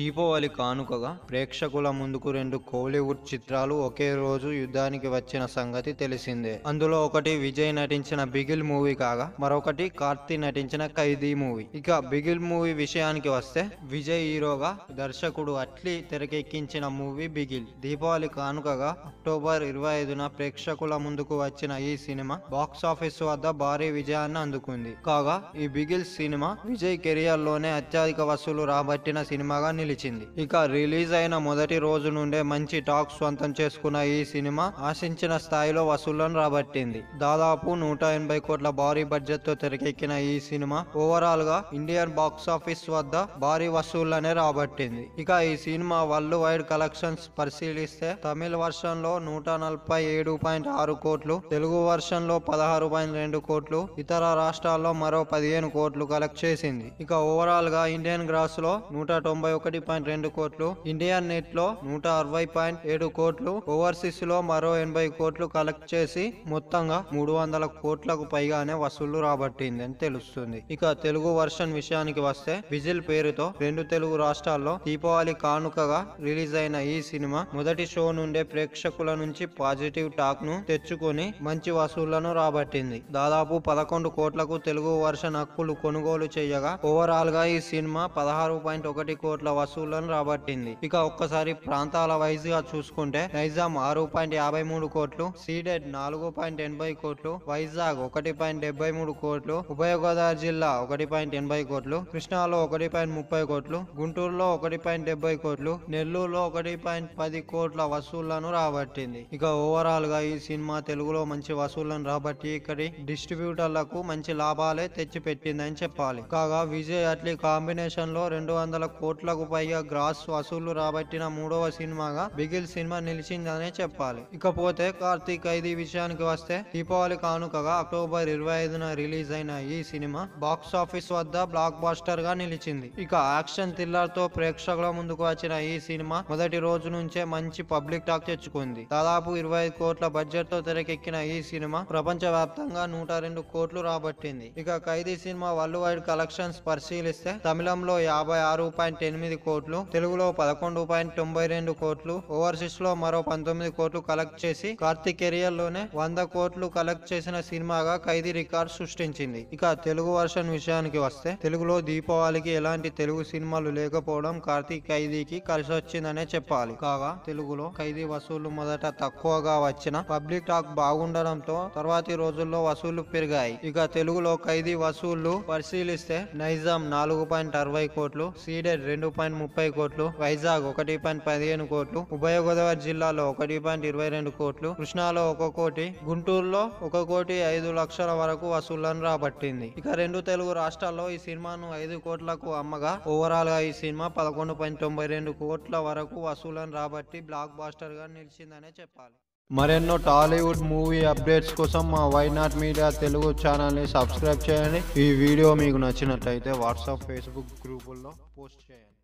దీపావళి కానుకగా ప్రేక్షకుల ముందుకు రెండు కోలీవుడ్ చిత్రాలు ఒకే రోజు యుద్ధానికి వచ్చిన సంగతి తెలిసిందే అందులో ఒకటి విజయ్ నటించిన బిగిల్ మూవీ కాగా మరొకటి కార్తీ నటించిన ఖైదీ మూవీ ఇక బిగిల్ మూవీ విషయానికి వస్తే విజయ్ హీరోగా దర్శకుడు అట్లీ తెరకెక్కించిన మూవీ బిగిల్ దీపావళి కానుకగా అక్టోబర్ ఇరవై ఐదున ప్రేక్షకుల ముందుకు వచ్చిన ఈ సినిమా బాక్స్ ఆఫీస్ వద్ద భారీ విజయాన్ని అందుకుంది కాగా ఈ బిగిల్ సినిమా విజయ్ కెరియర్ లోనే అత్యధిక వసూలు రాబట్టిన సినిమాగా నిలిచింది ఇక రిలీజ్ అయిన మొదటి రోజు నుండే మంచి టాక్ స్వంతం చేసుకున్న ఈ సినిమా ఆశించిన స్థాయిలో వసూళ్లను రాబట్టింది దాదాపు నూట ఎనభై కోట్ల భారీ బడ్జెట్ తో తెరకెక్కిన ఈ సినిమా ఓవరాల్ గా ఇండియన్ బాక్స్ ఆఫీస్ వద్ద భారీ వసూళ్లనే రాబట్టింది ఇక ఈ సినిమా వరల్డ్ వైడ్ కలెక్షన్స్ పరిశీలిస్తే తమిళ వర్షన్ లో నూట నలభై ఏడు పాయింట్ ఆరు కోట్లు తెలుగు వర్షన్ లో పదహారు పాయింట్ రెండు కోట్లు ఇతర రాష్ట్రాల్లో మరో పదిహేను కోట్లు కలెక్ట్ చేసింది ఇక ఓవరాల్ గా ఇండియన్ గ్రాస్ లో నూట తొంభై ఒకటి పాయింట్ రెండు కోట్లు ఇండియన్ నెట్ లో నూట అరవై పాయింట్ ఏడు కోట్లు ఓవర్సీస్ లో మరో ఎనభై కోట్లు కలెక్ట్ చేసి మొత్తంగా మూడు వందల కోట్లకు పైగానే వసూళ్లు రాబట్టింది అని తెలుస్తుంది ఇక తెలుగు వర్షన్ విషయానికి వస్తే విజిల్ పేరుతో రెండు తెలుగు రాష్ట్రాల్లో దీపావళి కానుకగా రిలీజ్ అయిన ఈ సినిమా మొదటి షో నుండే ప్రేక్షకుల నుంచి పాజిటివ్ టాక్ ను తెచ్చుకొని మంచి వసూళ్లను రాబట్టింది దాదాపు పదకొండు కోట్లకు తెలుగు వర్షన్ హక్కులు కొనుగోలు చేయగా ఓవరాల్ గా ఈ సినిమా పదహారు పాయింట్ ఒకటి కోట్ల వసూళ్లను రాబట్టింది ఇక ఒక్కసారి ప్రాంతాల వైజ్ గా చూసుకుంటే నైజాం ఆరు పాయింట్ యాభై మూడు కోట్లు సీడెడ్ నాలుగు పాయింట్ ఎనభై కోట్లు వైజాగ్ ఒకటి పాయింట్ డెబ్బై మూడు కోట్లు ఉభయ గోదావరి జిల్లా ఒకటి పాయింట్ ఎనభై కోట్లు కృష్ణాలో ఒకటి పాయింట్ ముప్పై కోట్లు గుంటూరులో ఒకటి పాయింట్ డెబ్బై కోట్లు నెల్లూరులో ఒకటి పాయింట్ పది కోట్ల వసూళ్లను రాబట్టింది ఇక ఓవరాల్ గా ఈ సినిమా తెలుగులో మంచి వసూళ్లను రాబట్టి ఇక్కడి డిస్ట్రిబ్యూటర్లకు మంచి లాభాలే తెచ్చి పెట్టిందని చెప్పాలి కాగా విజయ్ అట్లీ కాంబినేషన్ లో రెండు వందల కోట్లకు పైగా గ్రాస్ వసూళ్లు రాబట్టిన మూడవ సినిమాగా బిగిల్ సినిమా నిలిచిందనే చెప్పాలి ఇకపోతే కార్తీక్ ఐది విషయానికి వస్తే దీపావళి కానుకగా అక్టోబర్ ఇరవై ఐదున రిలీజ్ అయిన ఈ సినిమా బాక్స్ ఆఫీస్ వద్ద బ్లాక్ బాస్టర్ గా నిలిచింది ఇక యాక్షన్ థ్రిల్లర్ తో ప్రేక్షకుల ముందుకు వచ్చిన ఈ సినిమా మొదటి రోజు నుంచే మంచి పబ్లిక్ టాక్ తెచ్చుకుంది దాదాపు ఇరవై ఐదు కోట్ల బడ్జెట్ తో తెరకెక్కిన ఈ సినిమా ప్రపంచ వ్యాప్తంగా నూట రెండు కోట్లు రాబట్టింది ఇక ఖైదీ సినిమా వరల్డ్ వైడ్ కలెక్షన్స్ పరిశీలిస్తే తమిళంలో యాభై ఆరు పాయింట్ ఎనిమిది కోట్లు తెలుగులో పదకొండు పాయింట్ తొంభై రెండు కోట్లు ఓవర్సీస్ లో మరో పంతొమ్మిది కోట్లు కలెక్ట్ చేసి కార్తీక్ కెరియర్ లోనే వంద కోట్లు కలెక్ట్ చేసిన సినిమాగా ఖైదీ రికార్డ్ సృష్టించింది ఇక తెలుగు వర్షన్ విషయానికి వస్తే తెలుగులో దీపావళికి ఎలాంటి తెలుగు సినిమాలు లేకపోవడం కార్తీక్ ఖైదీకి కలిసి వచ్చిందనే చెప్పాలి కాగా తెలుగులో ఖైదీ వసూళ్లు మొదట తక్కువగా వచ్చిన పబ్లిక్ టాక్ బాగుండడంతో తర్వాతి రోజుల్లో వసూళ్లు పెరిగాయి ఇక తెలుగులో ఖైదీ వసూళ్లు పరిశీలిస్తే నైజాం నాలుగు పాయింట్ అరవై కోట్లు సీడెడ్ రెండు పాయింట్ ముప్పై కోట్లు వైజాగ్ ఒకటి పాయింట్ పదిహేను కోట్లు ఉభయ గోదావరి జిల్లాలో ఒకటి పాయింట్ ఇరవై రెండు కోట్లు కృష్ణాలో ఒక కోటి గుంటూరులో ఒక కోటి ఐదు లక్షల వరకు వసూళ్లను రాబట్టింది ఇక రెండు తెలుగు రాష్ట్రాల్లో ఈ సినిమాను ఐదు కోట్లకు అమ్మగా ఓవరాల్ గా ఈ సినిమా పదకొండు పాయింట్ తొంభై రెండు కోట్ల వరకు వసూళ్లను రాబట్టి బ్లాక్ బాస్టర్ గా నిలిచిందనే చెప్పాలి మరెన్నో టాలీవుడ్ మూవీ అప్డేట్స్ కోసం మా వైనాట్ మీడియా తెలుగు ఛానల్ని సబ్స్క్రైబ్ చేయండి ఈ వీడియో మీకు నచ్చినట్లయితే వాట్సాప్ ఫేస్బుక్ గ్రూపుల్లో పోస్ట్ చేయండి